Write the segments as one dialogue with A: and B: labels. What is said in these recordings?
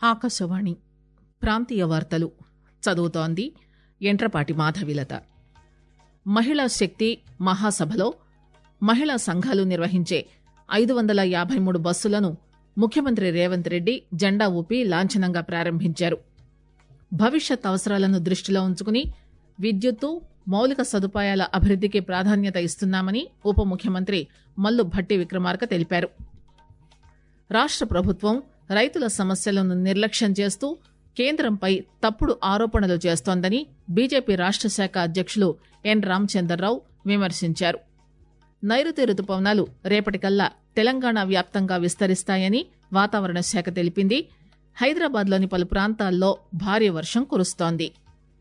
A: ఆకాశవాణి ప్రాంతీయ వార్తలు చదువుతోంది ఎంట్రపాటి మాధవిలత మహిళా శక్తి మహాసభలో మహిళా సంఘాలు నిర్వహించే ఐదు వందల యాభై మూడు బస్సులను ముఖ్యమంత్రి రేవంత్ రెడ్డి జెండా ఊపి లాంఛనంగా ప్రారంభించారు భవిష్యత్ అవసరాలను దృష్టిలో ఉంచుకుని విద్యుత్తు మౌలిక సదుపాయాల అభివృద్దికి ప్రాధాన్యత ఇస్తున్నామని ఉప ముఖ్యమంత్రి మల్లు భట్టి విక్రమార్క తెలిపారు రాష్ట ప్రభుత్వం రైతుల సమస్యలను నిర్లక్ష్యం చేస్తూ కేంద్రంపై తప్పుడు ఆరోపణలు చేస్తోందని బీజేపీ రాష్ట శాఖ అధ్యక్షులు ఎన్ రామచందర్రావు విమర్శించారు నైరుతి రుతుపవనాలు రేపటికల్లా తెలంగాణ వ్యాప్తంగా విస్తరిస్తాయని వాతావరణ శాఖ తెలిపింది హైదరాబాద్లోని పలు ప్రాంతాల్లో భారీ వర్షం కురుస్తోంది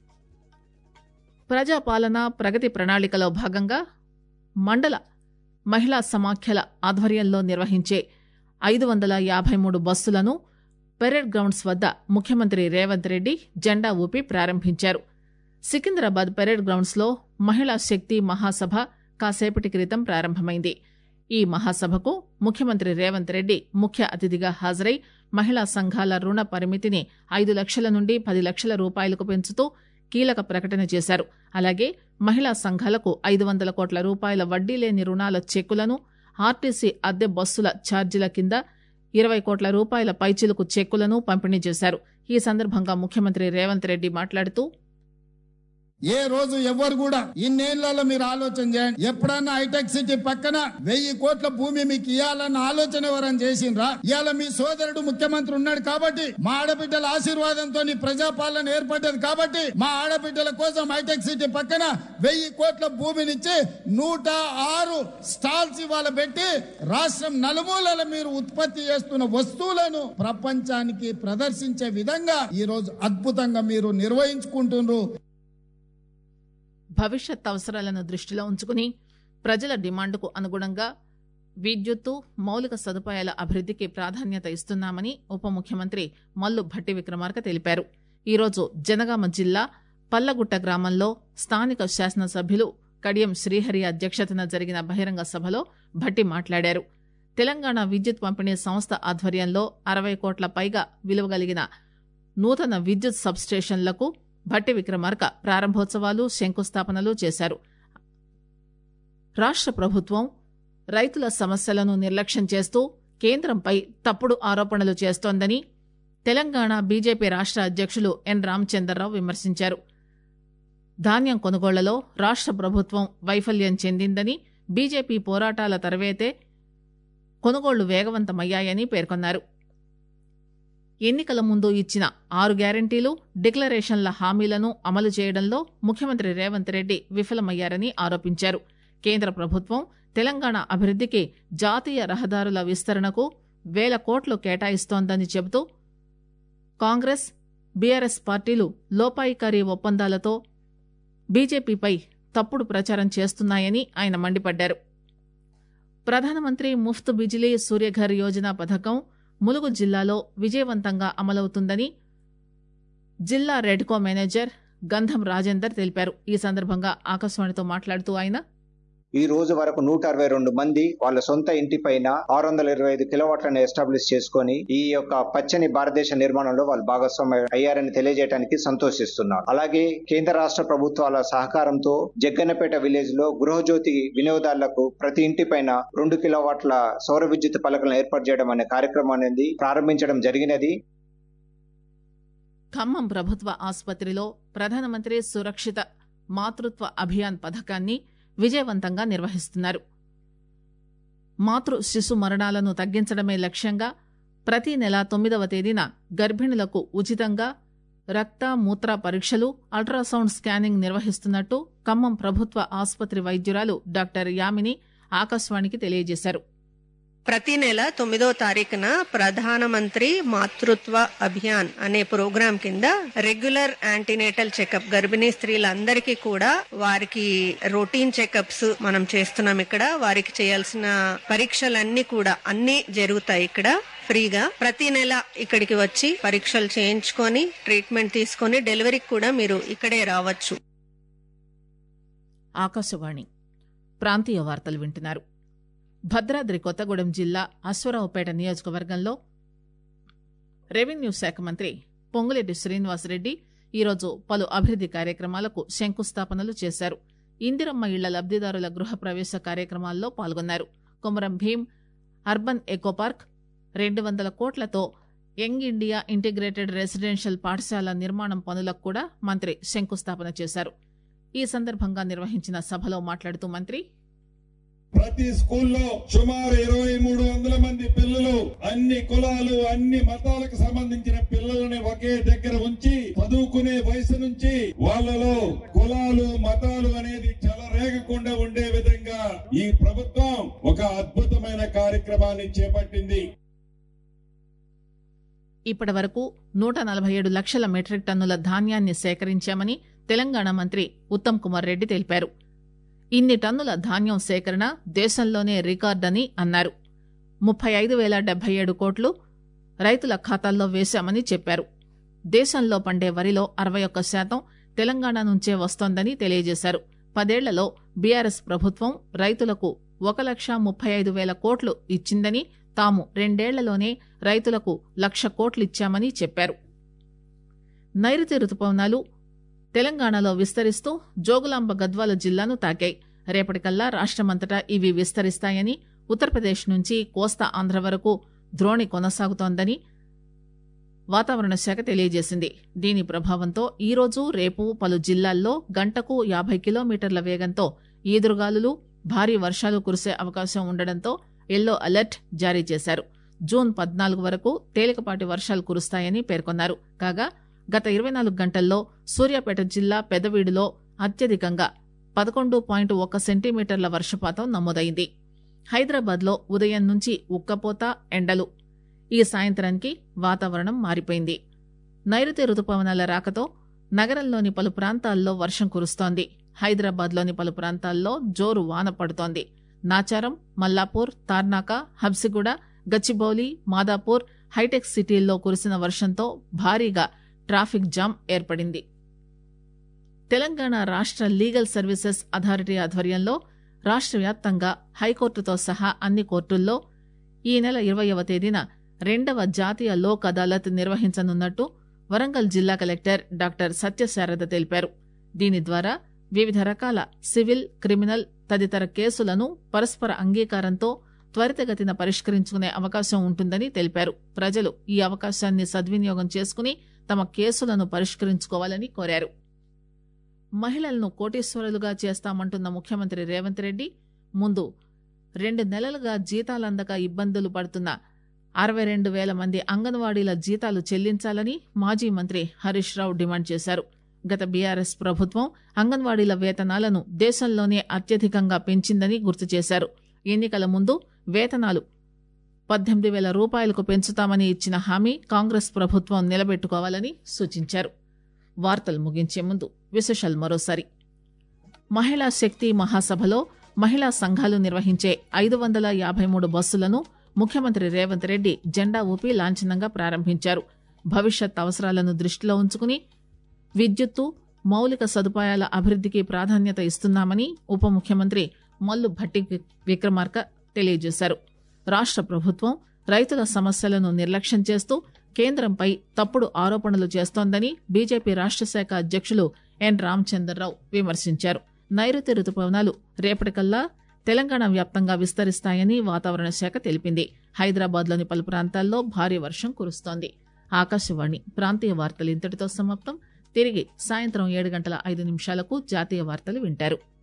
A: ప్రజాపాలన ప్రగతి ప్రణాళికలో భాగంగా మండల మహిళా సమాఖ్యల ఆధ్వర్యంలో నిర్వహించే ఐదు వందల యాభై మూడు బస్సులను పెరేడ్ గ్రౌండ్స్ వద్ద ముఖ్యమంత్రి రేవంత్ రెడ్డి జెండా ఊపి ప్రారంభించారు సికింద్రాబాద్ పెరేడ్ గ్రౌండ్స్ లో మహిళా శక్తి మహాసభ కాసేపటి క్రితం ప్రారంభమైంది ఈ మహాసభకు ముఖ్యమంత్రి రేవంత్ రెడ్డి ముఖ్య అతిథిగా హాజరై మహిళా సంఘాల రుణ పరిమితిని ఐదు లక్షల నుండి పది లక్షల రూపాయలకు పెంచుతూ కీలక ప్రకటన చేశారు అలాగే మహిళా సంఘాలకు ఐదు వందల కోట్ల రూపాయల వడ్డీ లేని రుణాల చెక్కులను ఆర్టీసీ అద్దె బస్సుల ఛార్జీల కింద ఇరవై కోట్ల రూపాయల పైచిలుకు చెక్కులను పంపిణీ చేశారు ఈ సందర్భంగా ముఖ్యమంత్రి రేవంత్ రెడ్డి మాట్లాడుతూ
B: ఏ రోజు ఎవరు కూడా ఇన్నేళ్లలో మీరు ఆలోచన చేయండి ఎప్పుడన్నా హైటెక్ సిటీ పక్కన వెయ్యి కోట్ల భూమి మీకు ఇవ్వాలన్న ఆలోచన ఎవరైనా చేసిండ్రా ఇవాళ మీ సోదరుడు ముఖ్యమంత్రి ఉన్నాడు కాబట్టి మా ఆడబిడ్డల ఆశీర్వాదంతో ప్రజాపాలన ఏర్పడ్డది కాబట్టి మా ఆడబిడ్డల కోసం హైటెక్ సిటీ పక్కన వెయ్యి కోట్ల భూమినిచ్చి నూట ఆరు స్టాల్స్ ఇవాళ పెట్టి రాష్ట్రం నలుమూలల మీరు ఉత్పత్తి చేస్తున్న వస్తువులను ప్రపంచానికి ప్రదర్శించే విధంగా ఈ రోజు అద్భుతంగా మీరు నిర్వహించుకుంటున్నారు
A: భవిష్యత్ అవసరాలను దృష్టిలో ఉంచుకుని ప్రజల డిమాండ్కు అనుగుణంగా విద్యుత్తు మౌలిక సదుపాయాల అభివృద్దికి ప్రాధాన్యత ఇస్తున్నామని ఉప ముఖ్యమంత్రి మల్లు భట్టి విక్రమార్క తెలిపారు ఈరోజు జనగామ జిల్లా పల్లగుట్ట గ్రామంలో స్థానిక శాసనసభ్యులు కడియం శ్రీహరి అధ్యక్షతన జరిగిన బహిరంగ సభలో భట్టి మాట్లాడారు తెలంగాణ విద్యుత్ పంపిణీ సంస్థ ఆధ్వర్యంలో అరవై కోట్ల పైగా విలువ కలిగిన నూతన విద్యుత్ సబ్స్టేషన్లకు భట్టి విక్రమార్క ప్రారంభోత్సవాలు శంకుస్థాపనలు చేశారు రాష్ట ప్రభుత్వం రైతుల సమస్యలను నిర్లక్ష్యం చేస్తూ కేంద్రంపై తప్పుడు ఆరోపణలు చేస్తోందని తెలంగాణ బీజేపీ రాష్ట అధ్యక్షులు ఎన్ రామచందర్రావు విమర్శించారు ధాన్యం కొనుగోళ్లలో రాష్ట ప్రభుత్వం వైఫల్యం చెందిందని బీజేపీ పోరాటాల తర్వేతే కొనుగోళ్లు వేగవంతమయ్యాయని పేర్కొన్నారు ఎన్నికల ముందు ఇచ్చిన ఆరు గ్యారంటీలు డిక్లరేషన్ల హామీలను అమలు చేయడంలో ముఖ్యమంత్రి రేవంత్ రెడ్డి విఫలమయ్యారని ఆరోపించారు కేంద్ర ప్రభుత్వం తెలంగాణ అభివృద్దికి జాతీయ రహదారుల విస్తరణకు వేల కోట్లు కేటాయిస్తోందని చెబుతూ కాంగ్రెస్ బీఆర్ఎస్ పార్టీలు లోపాయికారీ ఒప్పందాలతో బీజేపీపై తప్పుడు ప్రచారం చేస్తున్నాయని ఆయన మండిపడ్డారు ప్రధానమంత్రి ముఫ్త్ బిజిలీ సూర్యఘర్ యోజన పథకం ములుగు జిల్లాలో విజయవంతంగా అమలవుతుందని జిల్లా రెడ్కో మేనేజర్ గంధం రాజేందర్ తెలిపారు ఈ సందర్భంగా ఆకాశవాణితో మాట్లాడుతూ ఆయన
C: ఈ రోజు వరకు నూట అరవై రెండు మంది వాళ్ళ సొంత ఇంటి పైన ఆరు వందల ఇరవై ఐదు కిలోవాట్లను ఎస్టాబ్లిష్ చేసుకుని ఈ యొక్క పచ్చని భారతదేశ నిర్మాణంలో వాళ్ళు భాగస్వామ్యం అయ్యారని తెలియజేయడానికి సంతోషిస్తున్నారు అలాగే కేంద్ర రాష్ట్ర ప్రభుత్వాల సహకారంతో జగ్గన్నపేట విలేజ్ లో గృహజ్యోతి వినియోగదారులకు ప్రతి ఇంటి పైన రెండు కిలోవాట్ల సౌర విద్యుత్ పలకలను ఏర్పాటు చేయడం అనే కార్యక్రమం అనేది ప్రారంభించడం జరిగినది
A: ఖమ్మం ప్రభుత్వ ఆసుపత్రిలో ప్రధానమంత్రి సురక్షిత మాతృత్వ అభియాన్ పథకాన్ని విజయవంతంగా నిర్వహిస్తున్నారు మాతృ శిశు మరణాలను తగ్గించడమే లక్ష్యంగా ప్రతి నెల తొమ్మిదవ తేదీన గర్భిణులకు ఉచితంగా రక్త మూత్ర పరీక్షలు అల్ట్రాసౌండ్ స్కానింగ్ నిర్వహిస్తున్నట్టు ఖమ్మం ప్రభుత్వ ఆసుపత్రి వైద్యురాలు డాక్టర్ యామిని ఆకాశవాణికి తెలియజేశారు
D: ప్రతి నెల తొమ్మిదో తారీఖున ప్రధానమంత్రి మాతృత్వ అభియాన్ అనే ప్రోగ్రాం కింద రెగ్యులర్ యాంటీనేటల్ చెకప్ గర్భిణీ స్త్రీలందరికీ కూడా వారికి రొటీన్ చెకప్స్ మనం చేస్తున్నాం ఇక్కడ వారికి చేయాల్సిన పరీక్షలన్నీ కూడా అన్ని జరుగుతాయి ఇక్కడ ఫ్రీగా ప్రతి నెల ఇక్కడికి వచ్చి పరీక్షలు చేయించుకొని ట్రీట్మెంట్ తీసుకొని డెలివరీకి కూడా మీరు ఇక్కడే రావచ్చు
A: ఆకాశవాణి ప్రాంతీయ వార్తలు వింటున్నారు భద్రాద్రి కొత్తగూడెం జిల్లా అశ్వరావుపేట నియోజకవర్గంలో రెవెన్యూ శాఖ మంత్రి పొంగులేటి శ్రీనివాసరెడ్డి ఈరోజు పలు అభివృద్ది కార్యక్రమాలకు శంకుస్థాపనలు చేశారు ఇందిరమ్మ ఇళ్ల లబ్దిదారుల గృహ ప్రవేశ కార్యక్రమాల్లో పాల్గొన్నారు Komaram Bheem urban eco park రెండు వందల కోట్లతో యంగ్ ఇండియా ఇంటిగ్రేటెడ్ రెసిడెన్షియల్ పాఠశాల నిర్మాణం పనులకు కూడా మంత్రి శంకుస్థాపన చేశారు ఈ సందర్భంగా నిర్వహించిన సభలో మాట్లాడుతూ మంత్రి
E: ప్రతి స్కూల్లో సుమారు ఇరవై మూడు వందల మంది పిల్లలు అన్ని కులాలు అన్ని మతాలకు సంబంధించిన పిల్లలని ఒకే దగ్గర ఉంచి చదువుకునే వయసు నుంచి వాళ్ళలో కులాలు మతాలు అనేది చెలరేగకుండా ఉండే విధంగా ఈ ప్రభుత్వం ఒక అద్భుతమైన కార్యక్రమాన్ని చేపట్టింది
A: ఇప్పటి వరకు నూట నలభై ఏడు లక్షల మెట్రిక్ టన్నుల ధాన్యాన్ని సేకరించామని తెలంగాణ మంత్రి ఉత్తమ్ కుమార్ రెడ్డి తెలిపారు ఇన్ని టన్నుల ధాన్యం సేకరణ దేశంలోనే రికార్డని అన్నారు ముప్పై ఐదు వేల డెబ్బై ఏడు కోట్లు రైతుల ఖాతాల్లో వేశామని చెప్పారు దేశంలో పండే వరిలో అరవై ఒక్క శాతం తెలంగాణ నుంచే వస్తోందని తెలియజేశారు పదేళ్లలో బీఆర్ఎస్ ప్రభుత్వం రైతులకు ఒక లక్ష ముప్పై ఐదు వేల కోట్లు ఇచ్చిందని తాము రెండేళ్లలోనే రైతులకు లక్ష కోట్లిచ్చామని చెప్పారు నైరుతి రుతుపవనాలు తెలంగాణలో విస్తరిస్తూ జోగులాంబ గద్వాల జిల్లాను తాకాయి రేపటికల్లా రాష్టమంతటా ఇవి విస్తరిస్తాయని ఉత్తరప్రదేశ్ నుంచి కోస్తా ఆంధ్ర వరకు ద్రోణి కొనసాగుతోందని వాతావరణ శాఖ తెలియజేసింది దీని ప్రభావంతో ఈరోజు రేపు పలు జిల్లాల్లో గంటకు యాభై కిలోమీటర్ల వేగంతో ఈదురుగాలులు భారీ వర్షాలు కురిసే అవకాశం ఉండడంతో ఎల్లో అలర్ట్ జారీ చేశారు జూన్ పద్నాలుగు వరకు తేలికపాటి వర్షాలు కురుస్తాయని పేర్కొన్నారు కాగా గత ఇరవై నాలుగు గంటల్లో సూర్యాపేట జిల్లా పెదవీడులో అత్యధికంగా పదకొండు పాయింట్ ఒక్క సెంటీమీటర్ల వర్షపాతం నమోదైంది హైదరాబాద్లో ఉదయం నుంచి ఉక్కపోత ఎండలు ఈ సాయంత్రానికి వాతావరణం మారిపోయింది నైరుతి రుతుపవనాల రాకతో నగరంలోని పలు ప్రాంతాల్లో వర్షం కురుస్తోంది హైదరాబాద్లోని పలు ప్రాంతాల్లో జోరు వాన పడుతోంది నాచారం మల్లాపూర్ తార్నాక హబ్సిగూడ గచ్చిబౌలి మాదాపూర్ హైటెక్ సిటీల్లో కురిసిన వర్షంతో భారీగా ట్రాఫిక్ జామ్ ఏర్పడింది తెలంగాణ రాష్ట్ర లీగల్ సర్వీసెస్ అథారిటీ ఆధ్వర్యంలో రాష్ట్ర వ్యాప్తంగా హైకోర్టుతో సహా అన్ని కోర్టుల్లో ఈ నెల ఇరవయవ తేదీన రెండవ జాతీయ లోక్ అదాలత్ నిర్వహించనున్నట్టు వరంగల్ జిల్లా కలెక్టర్ డాక్టర్ సత్యశారద తెలిపారు దీని ద్వారా వివిధ రకాల సివిల్ క్రిమినల్ తదితర కేసులను పరస్పర అంగీకారంతో త్వరితగతిన పరిష్కరించుకునే అవకాశం ఉంటుందని తెలిపారు ప్రజలు ఈ అవకాశాన్ని సద్వినియోగం చేసుకుని తమ కేసులను పరిష్కరించుకోవాలని కోరారు మహిళలను కోటీశ్వరులుగా చేస్తామంటున్న ముఖ్యమంత్రి రేవంత్ రెడ్డి ముందు రెండు నెలలుగా జీతాలందక ఇబ్బందులు పడుతున్న అరవై రెండు వేల మంది అంగన్వాడీల జీతాలు చెల్లించాలని మాజీ మంత్రి హరీష్ రావు డిమాండ్ చేశారు గత బీఆర్ఎస్ ప్రభుత్వం అంగన్వాడీల వేతనాలను దేశంలోనే అత్యధికంగా పెంచిందని గుర్తు చేశారు ఎన్నికల ముందు వేతనాలు పద్దెనిమిది వేల రూపాయలకు పెంచుతామని ఇచ్చిన హామీ కాంగ్రెస్ ప్రభుత్వం నిలబెట్టుకోవాలని సూచించారు వార్తలు ముగించే ముందు విశేషాలు మరోసారి మహిళా శక్తి మహాసభలో మహిళా సంఘాలు నిర్వహించే ఐదు వందల యాభై మూడు బస్సులను ముఖ్యమంత్రి రేవంత్ రెడ్డి జెండా ఊపి లాంఛనంగా ప్రారంభించారు భవిష్యత్ అవసరాలను దృష్టిలో ఉంచుకుని విద్యుత్తు మౌలిక సదుపాయాల అభివృద్దికి ప్రాధాన్యత ఇస్తున్నామని ఉప ముఖ్యమంత్రి మల్లు భట్టి విక్రమార్క తెలియజేశారు రాష్ట్ర ప్రభుత్వం రైతుల సమస్యలను నిర్లక్ష్యం చేస్తూ కేంద్రంపై తప్పుడు ఆరోపణలు చేస్తోందని బీజేపీ రాష్ట్ర శాఖ అధ్యక్షులు ఎన్ రామచంద్రరావు విమర్శించారు నైరుతి రుతుపవనాలు రేపటికల్లా తెలంగాణ వ్యాప్తంగా విస్తరిస్తాయని వాతావరణ శాఖ తెలిపింది హైదరాబాద్లోని పలు ప్రాంతాల్లో భారీ వర్షం కురుస్తోంది ఆకాశవాణి ప్రాంతీయ వార్తలు ఇంతటితో సమాప్తం తిరిగి సాయంత్రం ఏడు గంటల ఐదు నిమిషాలకు జాతీయ వార్తలు వింటారు